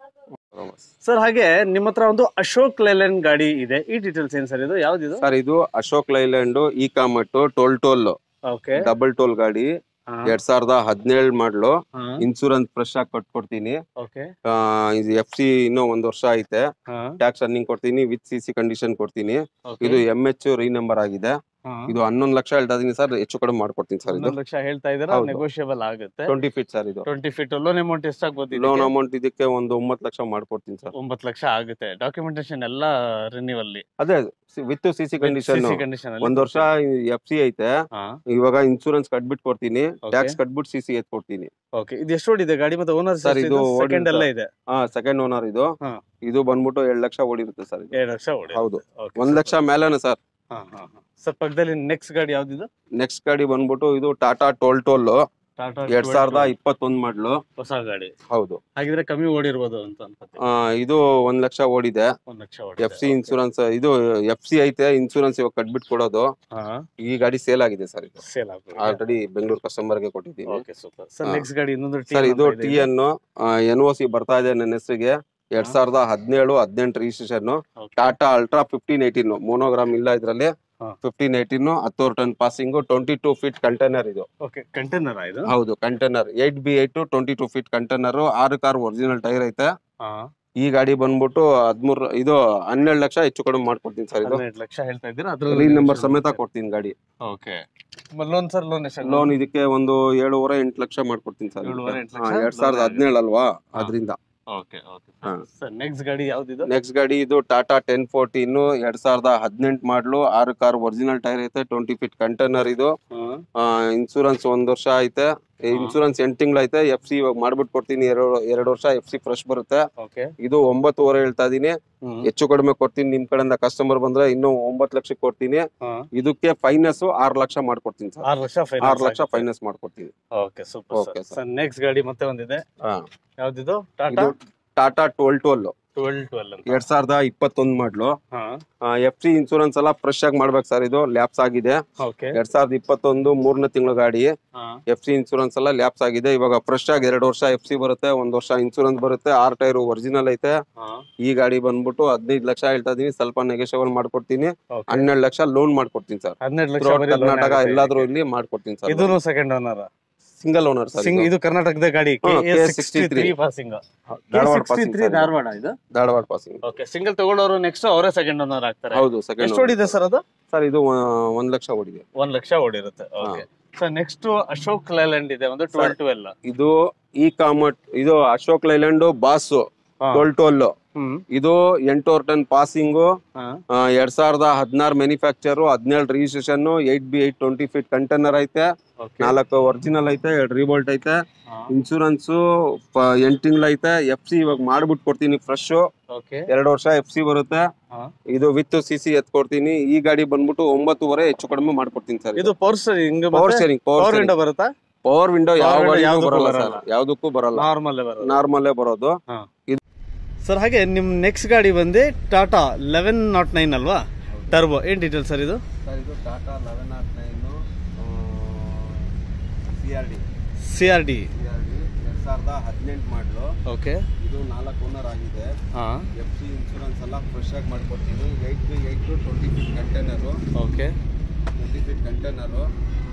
ಸರ್ ಹಾಗೆ ನಿಮ್ಮ ಹತ್ರ ಒಂದು ಅಶೋಕ್ ಲೇಲ್ಯಾಂಡ್ ಗಾಡಿ ಇದೆ ಈ ಡೀಟೇಲ್ಸ್ ಏನ್ ಸರ್ ಇದು ಯಾವ್ದಿದು ಸರ್ ಇದು ಅಶೋಕ್ ಲೈಲ್ಯಾಂಡ್ ಈ ಕಾಮಟ್ ಟೋಲ್ ಟೋಲ್ ಓಕೆ ಡಬಲ್ ಟೋಲ್ ಗಾಡಿ ಎರಡ್ ಸಾವಿರದ ಹದಿನೇಳು ಮಾಡ್ಲು ಇನ್ಸೂರೆನ್ಸ್ ಫ್ರೆಶ್ ಆಗಿ ಕಟ್ಕೊಡ್ತೀನಿ ಓಕೆ ಆ, ಇದು ಎಫ್ ಸಿ ಇನ್ನೂ ಒಂದ್ ವರ್ಷ ಐತೆ ಟ್ಯಾಕ್ಸ್ ರನ್ನಿಂಗ್ ಕೊಡ್ತೀನಿ ವಿತ್ ಸಿ ಸಿ ಕಂಡೀಷನ್ ಕೊಡ್ತೀನಿ ಇದು ಎಂ ಎಚ್ ರೀ ನಂಬರ್ ಆಗಿದೆ ಇದು ಹನ್ನೊಂದು ಲಕ್ಷ ಹೇಳ್ತಾ ಇದೀನಿ ಸರ್ ಹೆಚ್ಚು ಕಡಿಮೆ ಮಾಡ್ಕೊಡ್ತೀನಿ ಸರ್ ಇದು ಹನ್ನೊಂದು ಲಕ್ಷ ಹೇಳ್ತಾ ಇದ್ದೀರಾ ಹೌದು. ನೆಗೋಷಿಯಬಲ್ ಆಗುತ್ತೆ ಟ್ವೆಂಟಿ ಫೀಟ್ ಸರ್ ಇದು ಟ್ವೆಂಟಿ ಫೀಟ್ ಲೋನ್ ಅಮೌಂಟ್ ಎಷ್ಟಾಗ್ಬೋದು ಲೋನ್ ಇದಕ್ಕೆ? ಅಮೌಂಟ್ ಇದಕ್ಕೆ ಒಂದು ಒಂಬತ್ತು ಲಕ್ಷ ಮಾಡ್ಕೊಡ್ತೀನಿ ಸರ್ ಒಂಬತ್ತು ಲಕ್ಷ ಆಗುತ್ತೆ ಡಾಕ್ಯುಮೆಂಟೇಶನ್ ಎಲ್ಲ ರಿನ್ಯೂವಲ್ ಅದೇ with C C condition condition ಒಂದ್ ವರ್ಷ ಎಫ್ ಸಿ ಐತೆ ಇವಾಗ ಇನ್ಸೂರೆನ್ಸ್ ಕಟ್ಬಿಟ್ಟು ಕೊಡ್ತೀನಿ ಟ್ಯಾಕ್ಸ್ ಕಟ್ಬಿಟ್ಟು ಸಿ ಸಿ ಎತ್ ಕೊಡ್ತೀನಿ ಓಕೆ ಇದು ಎಷ್ಟು ಓಡಿದೆ ಗಾಡಿ ಮತ್ತೆ ಓನರ್ Sir, ಇದು ಸೆಕೆಂಡ್ ಓಡಿದೆ ಎಲ್ಲ ಇದೆ ಹಾ ಸೆಕೆಂಡ್ ಓನರ್ ಇದು ಹಾ. ಇದು ಬಂದ್ಬಿಟ್ಟು ಎರಡ್ ಲಕ್ಷ ಓಡಿರುತ್ತೆ ಸರ್ ಇದು ಎರಡು ಲಕ್ಷ ಓಡಿ ಹೌದು ಒಂದ್ ಲಕ್ಷ ಮೇಲೆನೆ ಸರ್ ಸರ್ ಪಕ್ಕದಲ್ಲಿ ನೆಕ್ಸ್ಟ್ ಗಾಡಿ ಯಾವ್ದಿದು ನೆಕ್ಸ್ಟ್ ಗಾಡಿ ಬಂದ್ಬಿಟ್ಟು ಇದು ಟಾಟಾ ಟೋಲ್ ಟೋಲ್ ಟಾಟಾ ಎರಡ್ ಸಾವಿರದ ಇಪ್ಪತ್ತೊಂದ್ ಮಾಡ್ಲು ಹೊಸ ಗಾಡಿ ಹೌದು ಹಾಗಿದ್ರೆ ಕಮ್ಮಿ ಓಡಿರ್ಬೋದು ಅಂತ ಅನ್ಕೋತೀನಿ ಆ, ಇದು ಒಂದ್ ಲಕ್ಷ ಓಡಿದೆ ಒಂದ್ ಲಕ್ಷ ಓಡಿ ಎಫ್ ಸಿ ಇನ್ಸೂರೆನ್ಸ್ ಇದು ಎಫ್ ಸಿ ಐತೆ ಇನ್ಸೂರೆನ್ಸ್ ಇವಾಗ ಕಟ್ಬಿಟ್ಟು ಕೊಡೋದು ಈ ಗಾಡಿ ಸೇಲ್ ಆಗಿದೆ ಸರ್ ಇದು ಸೇಲ್ ಆಗ್ಬೋದು ಆಲ್ರೆಡಿ ಬೆಂಗಳೂರು ಕಸ್ಟಮರ್ ಗೆ ಕೊಟ್ಟಿದ್ದೀನಿ ಓಕೆ ಸೂಪರ್ ಸರ್ ಹಾ. ನೆಕ್ಸ್ಟ್ ಗಾಡಿ ಇನ್ನೊಂದು ಸರ್ ಇದು ಟಿ ಅನ್ನು ಎನ್ ಒ ಸಿ ಬರ್ತಾ ಇದೆ ನನ್ನ ಹೆಸರಿಗೆ ಎರಡ್ ಹಾ. ಸಾವಿರದ ಹದಿನೇಳು ಹದಿನೆಂಟು registration Tata Ultra fifteen eighteen monogram ಇಲ್ಲ ಇದ್ರಲ್ಲಿ ಹಾ. ಫಿಫ್ಟೀನ್ ಏಯ್ಟೀನ್ ಹತ್ತೂರು ton passing twenty two feet container ಇದು ಓಕೆ ಕಂಟೈನರ್ ಇದು ಹೌದು container eight B eight twenty two feet container ಆರು ಕಾರ್ ಒರಿಜಿನಲ್ ಟೈರ್ ಐತೆ ಹಾ ಈ ಗಾಡಿ ಬಂದ್ಬಿಟ್ಟು ಹದ್ಮೂರ್ ಇದು ಹನ್ನೆರಡು ಲಕ್ಷ ಹೆಚ್ಚು ಕಡಿಮೆ ಮಾಡ್ಕೊಡ್ತೀನಿ ಸರ್ ಇದು ಹನ್ನೆರಡು ಲಕ್ಷ ಹೇಳ್ತಾ ಇದ್ದೀರಾ ರೀ ನಂಬರ್ ಸಮೇತ ಕೊಡ್ತೀನಿ ಗಾಡಿ ಓಕೆ ಲೋನ್ ಸರ್ ಲೋನ್ ಎಷ್ಟು ಲೋನ್ ಇದಕ್ಕೆ ಒಂದು ಏಳುವರೆ ಎಂಟು ಲಕ್ಷ ಮಾಡ್ಕೊಡ್ತೀನಿ ಸರ್ ಏಳುವರೆ ಎಂಟು ಹಾ, ಲಕ್ಷ ಎರಡ್ ಸಾವಿರದ loan ಹದಿನೇಳು ಅಲ್ವಾ ಅದರಿಂದ ಓಕೆ ಓಕೆ ಹಾ. ಸರ್ ನೆಕ್ಸ್ಟ್ ಗಾಡಿ ಯಾವ್ದಿದು ನೆಕ್ಸ್ಟ್ ಗಾಡಿ ಇದು ಟಾಟಾ ಟೆನ್ ಫೋರ್ಟೀನ್ ಎರಡ್ ಸಾವಿರದ ಹದಿನೆಂಟು ಮಾಡ್ಲು ಆರು ಕಾರ್ ಒರಿಜಿನಲ್ ಟೈರ್ ಐತೆ ಟ್ವೆಂಟಿ ಫೀಟ್ ಕಂಟೈನರ್ ಇದು ಇನ್ಸೂರೆನ್ಸ್ ಒಂದ್ ವರ್ಷ ಐತೆ ಇನ್ಸೂರೆನ್ಸ್ ಎಂಟ್ ತಿಂಗಳು ಐತೆ ಎಫ್ ಸಿ ಇವಾಗ ಮಾಡ್ಬಿಟ್ಟು ಕೊಡ್ತೀನಿ ಎರಡು ಎರಡು ವರ್ಷ ಎಫ್ ಸಿ ಫ್ರೆಶ್ ಬರುತ್ತೆ ಓಕೆ ಇದು ಒಂಬತ್ತುವರೆ ಹೇಳ್ತಾ ಇದೀನಿ ಹೆಚ್ಚು ಕಡಿಮೆ ಕೊಡ್ತೀನಿ ನಿಮ್ ಕಡೆಯಿಂದ ಕಸ್ಟಮರ್ ಬಂದ್ರೆ ಇನ್ನೂ ಒಂಬತ್ತು ಲಕ್ಷ ಕೊಡ್ತೀನಿ ಇದಕ್ಕೆ ಫೈನಾನ್ಸ್ ಆರು ಲಕ್ಷ ಮಾಡ್ಕೊಡ್ತೀನಿ ಸರ್ ಆರು ಲಕ್ಷ ಆರು ಲಕ್ಷ ಫೈನಾನ್ಸ್ ಮಾಡ್ಕೊಡ್ತೀನಿ okay super Okay, sir. Sir next ಗಾಡಿ ಮತ್ತೆ ಒಂದಿದೆ ಹಾ. ಯಾವ್ದಿದು ಟಾಟಾ ಇದು Tata twelve twelve twelve twelve ಅಂತ ಎರಡ್ ಸಾವಿರದ ಇಪ್ಪತ್ತೊಂದು ಮಾಡ್ಲು ಹಾ ಎಫ್ ಸಿ ಇನ್ಸೂರೆನ್ಸ್ ಎಲ್ಲ ಫ್ರೆಶ್ ಆಗಿ ಮಾಡ್ಬೇಕು ಸರ್ ಇದು ಲ್ಯಾಪ್ಸ್ ಆಗಿದೆ ಓಕೆ ಎರಡ್ ಸಾವಿರದ ಇಪ್ಪತ್ತೊಂದು ಮೂರನೇ ತಿಂಗಳ ಗಾಡಿ ಹಾ ಎಫ್ ಸಿ ಇನ್ಸೂರೆನ್ಸ್ ಎಲ್ಲ ಲ್ಯಾಪ್ಸ್ ಆಗಿದೆ ಇವಾಗ ಫ್ರೆಶ್ ಆಗಿ ಎರಡು ವರ್ಷ ಎಫ್ ಸಿ ಬರುತ್ತೆ ಒಂದ್ ವರ್ಷ ಇನ್ಸೂರೆನ್ಸ್ ಬರುತ್ತೆ ಆರ್ ಟೈರ್ ಒರಿಜಿನಲ್ ಐತೆ ಹಾ ಈ ಗಾಡಿ ಬಂದ್ಬಿಟ್ಟು ಹದಿನೈದು ಲಕ್ಷ ಹೇಳ್ತಾ ಇದೀನಿ ಸ್ವಲ್ಪ ನೆಗೋಷಿಯಬಲ್ ಮಾಡ್ಕೊಡ್ತೀನಿ ಓಕೆ ಹನ್ನೆರಡು ಲಕ್ಷ ಲೋನ್ ಮಾಡ್ಕೊಡ್ತೀನಿ ಸರ್ ಹನ್ನೆರಡು ಲಕ್ಷ ಥ್ರೂಔಟ್ ಬರೀ loan ಕರ್ನಾಟಕ ಆಗುತ್ತೆ ಎಲ್ಲಾದ್ರೂ ಇದಕ್ಕೆ. ಇಲ್ಲಿ ಮಾಡ್ಕೊಡ್ತೀನಿ ಸರ್ ಇದೂನು second owner single owner sir ಸಿಂಗ್ ಇದು ಕರ್ನಾಟಕದ ಗಾಡಿ ಹಾ, sixty three K63 passing Dharwad sixty passing three sir ಇದು. ಧಾರವಾಡ ಇದು ಧಾರವಾಡ ಪಾಸಿಂಗ್ ಓಕೆ ಸಿಂಗಲ್ ತಗೊಂಡವರು ನೆಕ್ಸ್ಟ್ ಅವರೇ ಸೆಕೆಂಡ್ ಓನರ್ ಆಗ್ತಾರೆ ಹೌದು ಸೆಕೆಂಡ್ ಎಷ್ಟು ಓಡಿದೆ ಸರ್ ಅದು ಸರ್ ಇದು ಆ, ಒಂದ್ ಲಕ್ಷ ಓಡಿದೆ ಒಂದ್ ಲಕ್ಷ ಓಡಿರುತ್ತೆ okay sir next Ashok Leyland ಇದೆ ಒಂದು ಟ್ವೆಲ್ ಟ್ವೆಲ್ ಇದು ಈ ಕಾಮಟ್ ಇದು ಅಶೋಕ್ ಲೈಲ್ಯಾಂಡ್ ಬಾಸ್ ಟೋಲ್ ಟೋಲ್ ಹ್ಮ್ ಇದು ಎಂಟೂವರೆ ಟನ್ ಪಾಸಿಂಗು ಹಾ ಎರಡ್ ಸಾವಿರದ ಹದಿನಾರು ಮ್ಯಾನುಫ್ಯಾಕ್ಚರ್ ಹದಿನೇಳು registration eight B eight twenty feet container ಐತೆ ಓಕೆ ನಾಲ್ಕು ಒರಿಜಿನಲ್ ಐತೆ ಎರಡು ರಿಬೋಲ್ಟ್ ಐತೆ ಇನ್ಶೂರೆನ್ಸ್ ಎಂಟು ತಿಂಗಳು ಐತೆ ಎಫ್ ಸಿ ಇವಾಗ ಮಾಡ್ಬಿಟ್ಟು ಕೊಡ್ತೀನಿ ಫ್ರೆಶ್ ಓಕೆ ಎರಡು ವರ್ಷ ಎಫ್ ಸಿ ಬರುತ್ತೆ ಹಾ. ಇದು ವಿತ್ ಸಿ ಸಿ ಎತ್ ಕೊಡ್ತೀನಿ ಈ ಗಾಡಿ ಬಂದ್ಬಿಟ್ಟು ಒಂಬತ್ತುವರೆ ಹೆಚ್ಚು ಕಡಿಮೆ ಮಾಡ್ಕೊಡ್ತೀನಿ ಸರ್ ಇದು power steering power steering power power window ಬರುತ್ತಾ ಪವರ್ ವಿಂಡೋ ಯಾವ Power window ಗಾಡಿಗೂ ಯಾವ್ದಕ್ಕೂ ಬರಲ್ಲ ಬರಲ್ಲ. ಸರ್ ಯಾವ್ದಕ್ಕೂ ಬರಲ್ಲ ನಾರ್ಮಲ್ ಬರುತ್ತೆ ನಾರ್ಮಲ್ಲೇ ಬರೋದು ಸರ್ ಹಾಗೆ ನಿಮ್ ನೆಕ್ಸ್ಟ್ ಗಾಡಿ ಬಂದು ಟಾಟಾ ಲೆವೆನ್ ನಾಟ್ ನೈನ್ ಅಲ್ವಾ ಟರ್ಬೋ ಏನ್ ಡೀಟೇಲ್ ಸರ್ ಇದು ಸರ್ ಇದು Tata eleven naught nine C R D C R D C R D ಎರಡು ಸಾವಿರದ ಹದಿನೆಂಟು ಮಾಡಲು ಓಕೆ ಇದು ನಾಲ್ಕು ಓನರ್ ಆಗಿದೆ ಹಾ ಎಫ್ ಸಿ ಇನ್ಶೂರೆನ್ಸ್ ಎಲ್ಲ ಫ್ರೆಶ್ ಆಗಿ ಮಾಡ್ಕೊಡ್ತೀನಿ eight B eight two twenty feet container okay twenty feet container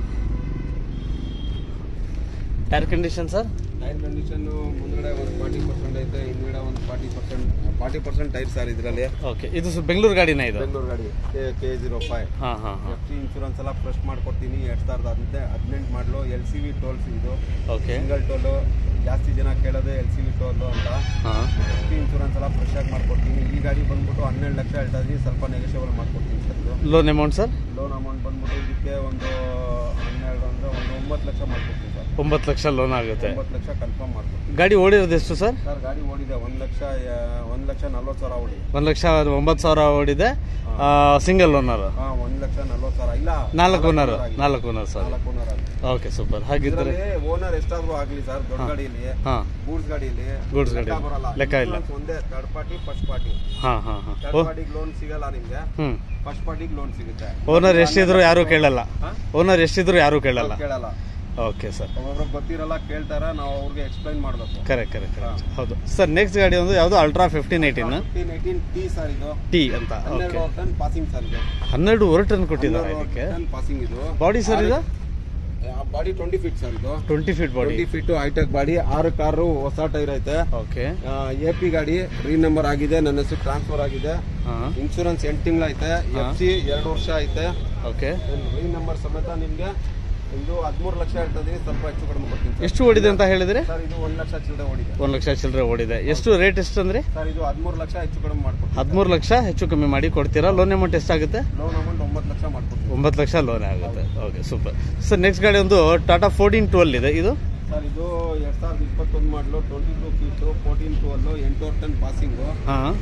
air condition sir tyre condition ಮುಂದ್ಗಡೆ ಒಂದು ಫಾರ್ಟಿ ಪರ್ಸೆಂಟ್ ಐತೆ ಹಿಂದ್ಗಡೆ ಒಂದು forty percent forty percent tyre sir ಇದರಲ್ಲಿ ಓಕೆ ಇದು ಸ- ಬೆಂಗಳೂರು ಗಾಡಿನ ಇದು ಬೆಂಗಳೂರು ಗಾಡಿ ಕೆ ಕೆ ಜೀರೋ ಫೈವ್ ಹಾ ಹಾ ಹಾ ಎಫ್ ಸಿ ಇನ್ಶೂರೆನ್ಸ್ ಎಲ್ಲ ಫ್ರೆಶ್ ಮಾಡ್ಕೊಡ್ತೀನಿ ಎರಡು ಸಾವಿರದ ಹದಿನೆ ಹದಿನೆಂಟು ಮಾಡಲು ಎಲ್ ಸಿ ವಿ ಟೋಲ್ಸ್ ಇದು ಓಕೆ ಸಿಂಗಲ್ ಟೋಲು ಜಾಸ್ತಿ ಜನ ಕೇಳೋದೇ ಎಲ್ ಸಿ ವಿ ಟೋಲು ಅಂತ ಹಾ ಎಫ್ ಸಿ ಇನ್ಶೂರೆನ್ಸ್ ಎಲ್ಲ ಫ್ರೆಶ್ ಆಗಿ ಮಾಡ್ಕೊಡ್ತೀನಿ ಈ ಗಾಡಿ ಬಂದ್ಬಿಟ್ಟು ಹನ್ನೆರಡು ಲಕ್ಷ ಹೇಳ್ತಾ ಇದ್ದೀನಿ ಸ್ವಲ್ಪ ನೆಗೋಷಿಯಬಲ್ ಮಾಡ್ಕೊಡ್ತೀನಿ ಸರ್ ಇದು loan amount sir loan amount ಬಂದ್ಬಿಟ್ಟು ಇದಕ್ಕೆ ಒಂದು ಹನ್ನೆರಡು ಅಂದರೆ ಒಂದು ಒಂಬತ್ತು ಲಕ್ಷ ಮಾಡ್ಕೊಡ್ತೀನಿ ಸರ್ ಒಂಬತ್ತು ಲಕ್ಷ ಲೋನ್ ಆಗುತ್ತೆ ಒಂಬತ್ತು ಲಕ್ಷ ಕನ್ಫರ್ಮ್ ಮಾಡ್ಕೊಡ್ತೀನಿ ಗಾಡಿ ಓಡಿರೋದು ಎಷ್ಟು ಸರ್ ಸರ್ ಗಾಡಿ ಓಡಿದೆ ಒಂದು ಲಕ್ಷ ಒಂದು ಲಕ್ಷ ನಲ್ವತ್ತು ಸಾವಿರ ಓಡಿದೆ ಒಂದು ಲಕ್ಷ ಒಂಬತ್ತು ಸಾವಿರ ಓಡಿದೆ ಸಿಂಗಲ್ ಓನರ್ ಹಾಂ ಒಂದು ಲಕ್ಷ ನಲ್ವತ್ತು ಸಾವಿರ ಇಲ್ಲ ನಾಲ್ಕು ಓನರ್ ನಾಲ್ಕು ಓನರ್ ಸರ್ ನಾಲ್ಕು ಓನರ್ ಆಗಿದೆ ಓಕೆ ಸೂಪರ್ ಹಾಗಿದ್ರೆ ಇದರಲ್ಲಿ ಓನರ್ ಎಷ್ಟಾದ್ರೂ ಆಗಲಿ ಸರ್ ದೊಡ್ಡ ಗಾಡಿಯಲ್ಲಿ ಹಾ ಗೂಡ್ಸ್ ಗಾಡಿಯಲ್ಲಿ Goods ಗಾಡಿ. ಲೆಕ್ಕ ಬರಲ್ಲ ಲೆಕ್ಕ ಇಲ್ಲ. Insurance ಒಂದೇ ಥರ್ಡ್ ಪಾರ್ಟಿ ಫಸ್ಟ್ ಪಾರ್ಟಿ ಹಾ ಹಾ ಹಾ ಥರ್ಡ್ ಓ ಪಾರ್ಟಿಗೆ ಲೋನ್ ಸಿಗಲ್ಲ ನಿಮ್ಗೆ ಹ್ಮ್ ಫಸ್ಟ್ ಪಾರ್ಟಿಗೆ ಲೋನ್ ಸಿಗುತ್ತೆ ಓನರ್ ಎಷ್ಟಿದ್ರು ಯಾರು ಕೇಳಲ್ಲ ಹಾ? ಓನರ್ ಎಷ್ಟಿದ್ರು ಯಾರು ಕೇಳಲ್ಲ ಕೇಳಲ್ಲ ಓಕೆ ಸರ್ ಒಬ್ಬೊಬ್ರಿಗೆ ಗೊತ್ತಿರಲ್ಲ ಕೇಳ್ತಾರ ನಾವು ಅವ್ರಿಗೆ ಎಕ್ಸ್ಪ್ಲೈನ್ ಮಾಡಬೇಕು ಕರೆಕ್ಟ್ ಕರೆಕ್ಟ್ ಕರೆಕ್ಟ್ ಹೌದು ಸರ್ ನೆಕ್ಸ್ಟ್ ಗಾಡಿ ಒಂದು ಯಾವುದು ultra fifteen eighteen fifteen eighteen T sir ಇದು ಟಿ ಅಂತ ಓಕೆ ಹನ್ನೆರಡು ಟನ್ ಪಾಸಿಂಗ್ ಸರ್ ಇದು ಹನ್ನೆರಡು ಟನ್ ಕೊಟ್ಟಿದ್ದಾರೆ ಇದಕ್ಕೆ ಟನ್ ಪಾಸಿಂಗ್ ಇದು ಬಾಡಿ ಸರ್ ಇದು ಬಾಡಿ ಟ್ವೆಂಟಿ ಫೀಟ್ ಸರ್ ಇದು twenty feet body twenty feet hitech body ಆರು ಕಾರು ಹೊಸ ಟೈರ್ ಐತೆ ಓಕೆ ಎ ಪಿ ಗಾಡಿ ರೀ ನಂಬರ್ ಆಗಿದೆ ನನ್ನ ಹೆಸರು ಟ್ರಾನ್ಸ್ಫರ್ ಆಗಿದೆ ಹಾಂ ಇನ್ಶೂರೆನ್ಸ್ ಎಂಟು ತಿಂಗಳು ಐತೆ ಎಫ್ ಸಿ ಎರಡು ವರ್ಷ ಐತೆ ಓಕೆ ರೀ ನಂಬರ್ ಸಮೇತ ನಿಮ್ಗೆ ಇದು ಹದಿಮೂರು ಲಕ್ಷ ಹೇಳ್ತಾ ಇದೀನಿ ಸ್ವಲ್ಪ ಹೆಚ್ಚು ಕಡಿಮೆ ಕೊಡ್ತೀನಿ ಸರ್ ಎಷ್ಟು ಓಡಿದೆ ಅಂತ ಹೇಳಿದ್ರೆ ಸರ್ ಇದು ಒಂದು ಲಕ್ಷ ಚಿಲ್ಲರೆ ಓಡಿದೆ ಒಂದು ಲಕ್ಷ ಚಿಲ್ಲರೆ ಓಡಿದೆ ಎಷ್ಟು ರೇಟ್ ಎಷ್ಟು ಅಂದ್ರೆ ಸರ್ ಇದು ಹದಿಮೂರು ಲಕ್ಷ ಹೆಚ್ಚು ಕಡಿಮೆ ಮಾಡ್ಕೊಡ್ತೀನಿ ಹದಿಮೂರು ಲಕ್ಷ ಹೆಚ್ಚು ಕಮ್ಮಿ ಮಾಡಿ ಕೊಡ್ತೀರಾ ಲೋನ್ ಅಮೌಂಟ್ ಎಷ್ಟಾಗುತ್ತೆ ಲೋನ್ ಅಮೌಂಟ್ ಒಂಬತ್ತು ಲಕ್ಷ ಮಾಡ್ಕೊಡ್ತೀನಿ ಒಂಬತ್ತು ಲಕ್ಷ ಲೋನ್ ಆಗುತ್ತೆ ಓಕೆ ಸೂಪರ್ ಸರ್ ನೆಕ್ಸ್ಟ್ ಗಾಡಿ ಒಂದು ಟಾಟಾ ಫೋರ್ಟೀನ್ ಟ್ವೆಲ್ ಇದೆ ಇದು ಸರ್ ಇದು ಎರಡು ಸಾವಿರದ ಇಪ್ಪತ್ತೊಂದು ಮಾಡಲು twenty two feet fourteen twelve ಎಂಟೂವರೆ ಟನ್ ಪಾಸಿಂಗು ಹಾಂ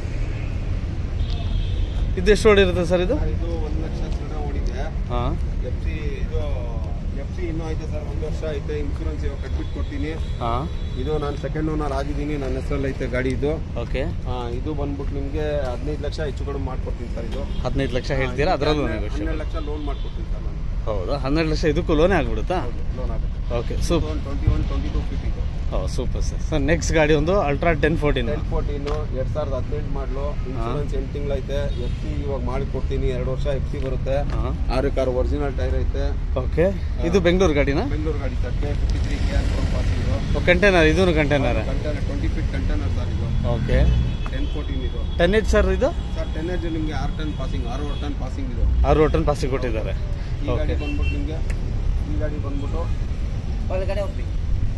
ಇದು ಎಷ್ಟು ಓಡಿರುತ್ತೆ ಸರ್ ಇದು ಸರ್ ಇದು ಒಂದು ಲಕ್ಷ ಚಿಲ್ಲರೆ ಓಡಿದೆ ಹಾಂ ಎಫ್ ಸಿ ಇದು ಎಫ್ ಸಿ ಇನ್ನೂ ಐತೆ ಸರ್ ಒಂದು ವರ್ಷ ಐತೆ ಇನ್ಶೂರೆನ್ಸ್ ಇವಾಗ ಕಟ್ಬಿಟ್ಟು ಕೊಡ್ತೀನಿ ಹಾಂ ಇದು ನಾನು ಸೆಕೆಂಡ್ ಓನರ್ ಆಗಿದ್ದೀನಿ ನನ್ನ ಹೆಸರಲ್ಲಿ ಐತೆ ಗಾಡಿ ಇದು ಓಕೆ ಆ, ಇದು ಬಂದ್ಬಿಟ್ಟು ನಿಮಗೆ ಹದಿನೈದು ಲಕ್ಷ ಹೆಚ್ಚು ಕಡಿಮೆ ಮಾಡ್ಕೊಡ್ತೀನಿ ಸರ್ ಇದು ಹದಿನೈದು ಲಕ್ಷ ಹೇಳ್ತೀರಾ ಅದರಲ್ಲೂ ನೆಗೋಷಿಯೇಟ್ ಹನ್ನೆರಡು ಲಕ್ಷ ಲೋನ್ ಮಾಡ್ಕೊಡ್ತೀನಿ ಸರ್ ನಾನು ಹೌದಾ ಹನ್ನೆರಡು ಲಕ್ಷ ಇದಕ್ಕೂ ಲೋನೇ ಆಗ್ಬಿಡುತ್ತಾ ಲೋನ್ ಆಗುತ್ತೆ okay super twenty one twenty two fifty ಇದು ಹೌದು ಸೂಪರ್ ಸರ್ ಸರ್ ನೆಕ್ಸ್ಟ್ ಗಾಡಿ ಒಂದು ultra ten fourteen ten fourteen ಎರಡು ಸಾವಿರದ ಹದಿನೆಂಟು ಮಾಡಲು ಇನ್ಶೂರೆನ್ಸ್ ಎಂಟು ತಿಂಗಳೈತೆ ಎಫ್ ಸಿ ಇವಾಗ ಮಾಡಿಕೊಡ್ತೀನಿ ಎರಡು ವರ್ಷ ಎಫ್ ಸಿ ಬರುತ್ತೆ ಹಾಂ ಆರು ಕಾರ್ ಒರಿಜಿನಲ್ ಟೈರ್ ಐತೆ ಓಕೆ ಇದು ಬೆಂಗಳೂರು ಗಾಡಿನಾ ಬೆಂಗಳೂರು ಗಾಡಿ sir K fifty three K passing container ಇದೂ container container twenty feet container sir ಇದು ಓಕೆ ಟೆನ್ ಫೋರ್ಟೀನ್ ಇದು ಟೆನ್ ಏಟ್ ಸರ್ ಇದು ಸರ್ ಟೆನ್ ಏಜ್ ನಿಮಗೆ ಆರು ಟನ್ ಪಾಸಿಂಗ್ ಆರು ಟನ್ ಪಾಸಿಂಗ್ ಇದು ಆರು ಟನ್ ಪಾಸಿಗೆ ಕೊಟ್ಟಿದ್ದಾರೆ ಈ ಗಾಡಿ ಬಂದ್ಬಿಟ್ಟು ನಿಮಗೆ ಈ ಗಾಡಿ ಬಂದ್ಬಿಟ್ಟು ಒಳಗಡೆ ಹೋಗ್ಬೇಕು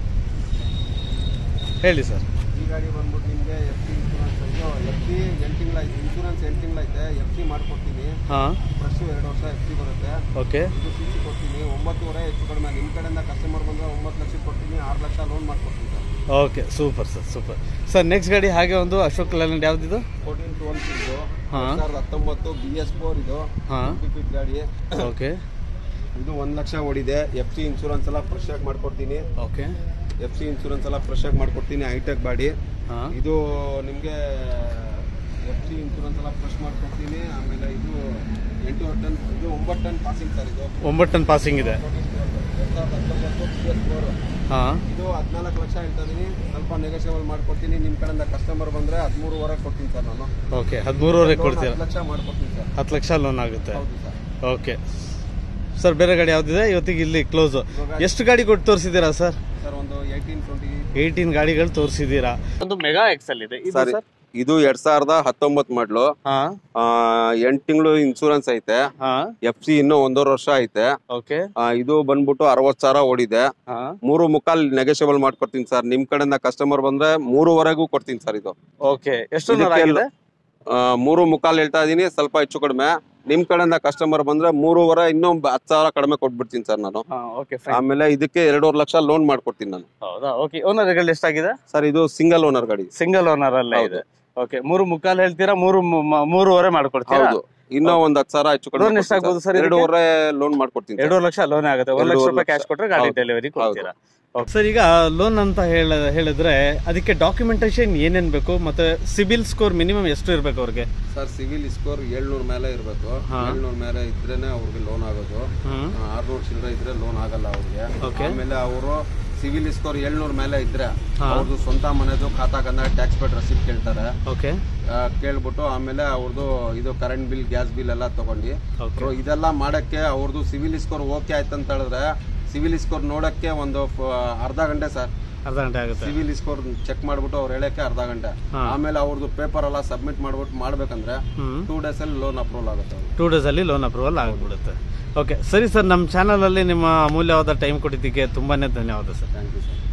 ಹೇಳಿ ಸರ್ ಈ ಗಾಡಿ ಬಂದ್ಬಿಟ್ಟು ನಿಮಗೆ ಎಫ್ ಸಿ ಇನ್ಶೂರೆನ್ಸ್ ಇದು ಎಫ್ ಸಿ ಎಂಟು ತಿಂಗಳಾಯ್ತು ಇನ್ಶೂರೆನ್ಸ್ ಎಂಟು ತಿಂಗಳೈತೆ ಎಫ್ ಸಿ ಮಾಡ್ಕೊಡ್ತೀನಿ ಹಾಂ ಫ್ರೆಶ್ ಎರಡು ವರ್ಷ ಎಫ್ ಸಿ ಬರುತ್ತೆ ಓಕೆ ಇದು ಸಿ ಸಿ ಕೊಡ್ತೀನಿ ಒಂಬತ್ತುವರೆ ಹೆಚ್ಚು ಕಡಿಮೆ ನಿಮ್ಮ ಕಡೆಯಿಂದ ಕಸ್ಟಮರ್ ಬಂದರೆ ಒಂಬತ್ತು ಲಕ್ಷ ಕೊಡ್ತೀನಿ ಆರು ಲಕ್ಷ ಲೋನ್ ಮಾಡ್ಕೊಡ್ತೀನಿ sir okay super sir super sir next ಗಾಡಿ ಹಾಗೆ ಒಂದು ಅಶೋಕ್ ಲೇಲ್ಯಾಂಡ್ ಯಾವ್ದಿದು ಫೋರ್ಟೀನ್ ಟ್ವೆಲ್ತ್ ಇದು ಹಾ. ಎರಡ್ ಸಾವಿರದ ಹತ್ತೊಂಬತ್ತು ಬಿ ಎಸ್ ಫೋರ್ ಇದು ಹಾಂ ಫಿಟ್ ಗಾಡಿ ಓಕೆ ಇದು ಒಂದು ಲಕ್ಷ ಓಡಿದೆ ಎಫ್ ಸಿ ಇನ್ಶೂರೆನ್ಸ್ ಎಲ್ಲ ಫ್ರೆಶ್ ಆಗಿ ಮಾಡ್ಕೊಡ್ತೀನಿ ಓಕೆ ಎಫ್ ಸಿ ಇನ್ಶೂರೆನ್ಸ್ ಎಲ್ಲ ಫ್ರೆಶ್ ಆಗಿ ಮಾಡ್ಕೊಡ್ತೀನಿ ಹೈಟೆಕ್ ಗಾಡಿ ಹಾಂ ಇದು ನಿಮಗೆ ಎಫ್ ಸಿ ಇನ್ಶೂರೆನ್ಸ್ ಎಲ್ಲ ಫ್ರೆಶ್ ಮಾಡ್ಕೊಡ್ತೀನಿ ಆಮೇಲೆ ಇದು ಎಂಟು ಟನ್ ಇದು ಒಂಬತ್ತು ಟನ್ ಪಾಸಿಂಗ್ ಸರ್ ಇದು ಒಂಬತ್ತು ಟನ್ ಪಾಸಿಂಗ್ ಇದೆ ಎರಡ್ ಸಾವಿರದ ಹತ್ತೊಂಬತ್ತು ಬಿ ಎಸ್ ಫೋರ್ ಹಾಂ ಇದು ಹದಿನಾಲ್ಕು ಲಕ್ಷ ಹೇಳ್ತಾ ಇದೀನಿ ಸ್ವಲ್ಪ ನೆಗೋಷಿಯಬಲ್ ಮಾಡ್ಕೊಡ್ತೀನಿ ನಿಮ್ಮ ಕಡೆಯಿಂದ ಕಸ್ಟಮರ್ ಬಂದರೆ ಹದಿಮೂರುವರೆ ಕೊಡ್ತೀನಿ ಸರ್ ನಾನು ಓಕೆ ಹದಿಮೂರುವರೆ ಕೊಡ್ತೀರಾ ಹತ್ತು ಲಕ್ಷ ಮಾಡ್ಕೊಡ್ತೀನಿ ಸರ್ ಹತ್ತು ಲಕ್ಷ ಲೋನ್ ಆಗುತ್ತೆ ಹೌದು ಸರ್ ಓಕೆ ಸರ್ ಬೇರೆ ಗಾಡಿ ಯಾವ್ದಿದೆ ಇವತ್ತಿಗೆ ಇಲ್ಲಿ ಕ್ಲೋಸು ಎಷ್ಟು ಗಾಡಿ ಕೊಟ್ಟು ತೋರಿಸಿದ್ದೀರಾ ಸರ್ ಸರ್ ಒಂದು ಏಯ್ಟೀನ್ ಟ್ವೆಂಟಿ ಏಯ್ಟೀನ್ ಗಾಡಿಗಳು ತೋರಿಸಿದ್ದೀರಾ ಒಂದು ಮೆಗಾ ಎಕ್ಸೆಲ್ ಇದೆ ಇದು ಸರಿ ಸರ್ ಇದು ಎರಡ್ ಸಾವಿರದ ಹತ್ತೊಂಬತ್ತು ಮಾಡ್ಲು ಹಾಂ ಎಂಟು ತಿಂಗಳು ಇನ್ಶೂರೆನ್ಸ್ ಐತೆ ಹಾಂ ಎಫ್ ಸಿ ಇನ್ನೂ ಒಂದೂವರೆ ವರ್ಷ ಐತೆ ಓಕೆ ಆ, ಇದು ಬಂದ್ಬಿಟ್ಟು ಅರವತ್ತು ಸಾವಿರ ಓಡಿದೆ ಹಾಂ ಮೂರು ಮುಕ್ಕಾಲ್ ನೆಗೋಷಿಯಬಲ್ ಮಾಡ್ಕೊಡ್ತೀನಿ ಸರ್ ನಿಮ್ ಕಡೆಯಿಂದ ಕಸ್ಟಮರ್ ಬಂದ್ರೆ ಮೂರುವರೆಗೂ ಕೊಡ್ತೀನಿ ಸರ್ ಇದು ಓಕೆ ಎಷ್ಟು ಇದಕ್ಕೆ ಆಗಿದೆ ಆ, ಮೂರು ಮುಕ್ಕಾಲ್ ಹೇಳ್ತಾ ಇದೀನಿ ಸ್ವಲ್ಪ ಹೆಚ್ಚು ಕಡಿಮೆ ನಿಮ್ ಕಡೆಯಿಂದ ಕಸ್ಟಮರ್ ಬಂದ್ರೆ ಮೂರುವರೆ ಇನ್ನೊಂದು ಹತ್ತು ಸಾವಿರ ಕಡಿಮೆ ಕೊಟ್ಬಿಡ್ತೀನಿ ಸರ್ ನಾನು ಹಾಂ ಓಕೆ ಫೈನ್ ಆಮೇಲೆ ಇದಕ್ಕೆ ಎರಡೂವರೆ ಲಕ್ಷ ಲೋನ್ ಮಾಡ್ಕೊಡ್ತೀನಿ ನಾನು ಹೌದಾ ಓಕೆ ಓನರ್ಗಳು ಎಷ್ಟಾಗಿದೆ ಸರ್ ಇದು ಸಿಂಗಲ್ ಓನರ್ ಗಾಡಿ ಸಿಂಗಲ್ ಓನರ್ ಅಲ್ಲೇ ಹೌದು. ಇದೆ ಓಕೆ ಮೂರು ಮುಕ್ಕಾಲ್ ಹೇಳ್ತೀರಾ ಮೂರು ಮು- ಮ- ಮೂರುವರೆ ಮಾಡ್ಕೊಡ್ತೀರಾ ಹೌದು ಇನ್ನೂ ಒಂದ್ ಹತ್ತು ಸಾವಿರ ಹೆಚ್ಚು Loan ಎಷ್ಟಾಗ್ಬೋದು sir ಇದಕ್ಕೆ? ಎರಡೂವರೆ ಲೋನ್ ಮಾಡ್ಕೊಡ್ತೀನಿ sir. ಎರಡೂವರೆ ಲಕ್ಷ ಲೋನ್ ಆಗುತ್ತೆ ಒಂದ್ ಲಕ್ಷ ಎರಡೂವರೆ ರೂಪಾಯಿ ಕ್ಯಾಶ್ ಲಕ್ಷ. ಕೊಟ್ರೆ ಗಾಡಿ ಹೌದು. ಡೆಲಿವರಿ ಹೌದು. ಕೊಡ್ತೀರಾ ಸರ್ ಈಗ ಲೋನ್ ಅಂತ ಹೇಳ ಹೇಳಿದ್ರೆ ಅದಕ್ಕೆ ಡಾಕ್ಯುಮೆಂಟೇಶನ್ ಏನೇನ್ ಬೇಕು ಮತ್ತೆ ಸಿಬಿಲ್ ಸ್ಕೋರ್ ಮಿನಿಮಮ್ ಎಷ್ಟು ಇರ್ಬೇಕು ಅವ್ರಿಗೆ ಸರ್ ಸಿವಿಲ್ ಸ್ಕೋರ್ ಏಳ್ನೂರ್ ಮೇಲೆ ಇರಬೇಕು ಹಾ. ಏಳ್ನೂರ್ ಮೇಲೆ ಇದ್ರೇನೆ ಅವ್ರಿಗೆ ಲೋನ್ ಆಗೋದು ಹ್ಮ್ ಆರ್ನೂರು ಚಿಲ್ಲರೆ ಇದ್ರೆ ಲೋನ್ ಆಗಲ್ಲ ಅವ್ರಿಗೆ Okay. ಆಮೇಲೆ ಅವರು ಸಿವಿಲ್ ಸ್ಕೋರ್ ಏಳ್ನೂರ್ ಮೇಲೆ ಇದ್ರೆ ಹಾ. ಅವ್ರದ್ದು ಸ್ವಂತ ಮನೆದು ಖಾತಾ ಕಂದ ಟ್ಯಾಕ್ಸ್ ಪೇಡ್ ರಸೀಟ್ ಕೇಳ್ತಾರೆ ಓಕೆ ಆ, ಕೇಳ್ಬಿಟ್ಟು ಆಮೇಲೆ ಅವ್ರದ್ದು ಇದು ಕರೆಂಟ್ ಬಿಲ್ ಗ್ಯಾಸ್ ಬಿಲ್ ಎಲ್ಲ ತಗೊಂಡು ಓಕೆ So ಇದೆಲ್ಲ ಮಾಡಕ್ಕೆ ಅವ್ರದ್ದು ಸಿವಿಲ್ ಸ್ಕೋರ್ ಓಕೆ ಆಯ್ತಂತ ಹೇಳಿದ್ರೆ ಸಿವಿಲ್ ಸ್ಕೋರ್ ನೋಡಕ್ಕೆ ಒಂದು ಫ- ಅರ್ಧ ಗಂಟೆ ಸರ್ ಅರ್ಧ ಗಂಟೆ ಆಗುತ್ತೆ ಸಿವಿಲ್ ಸ್ಕೋರ್ ಚೆಕ್ ಮಾಡ್ಬಿಟ್ಟು ಅವ್ರು ಹೇಳಕ್ಕೆ ಅರ್ಧ ಗಂಟೆ ಹಾ. ಆಮೇಲೆ ಅವ್ರದ್ದು ಪೇಪರ್ ಎಲ್ಲ ಸಬ್ಮಿಟ್ ಮಾಡ್ಬಿಟ್ಟು ಮಾಡ್ಬೇಕಂದ್ರೆ ಹ್ಮ್ ಟೂ ಡೇಸ್ ಅಲ್ಲಿ ಲೋನ್ ಅಪ್ರೂವಲ್ ಆಗುತ್ತೆ ಅವ್ರಿಗೆ. ಟೂ ಡೇಸ್ ಅಲ್ಲಿ ಲೋನ್ ಅಪ್ರೂವಲ್ ಆಗಿಬಿಡುತ್ತೆ ಓಕೆ ಸರಿ ಸರ್ ನಮ್ಮ ಚಾನಲ್ ಅಲ್ಲಿ ನಿಮ್ಮ ಅಮೂಲ್ಯವಾದ ಟೈಮ್ ಕೊಟ್ಟಿದ್ದಕ್ಕೆ ತುಂಬಾನೇ ಧನ್ಯವಾದ ಸರ್ ಥ್ಯಾಂಕ್ ಯು ಸರ್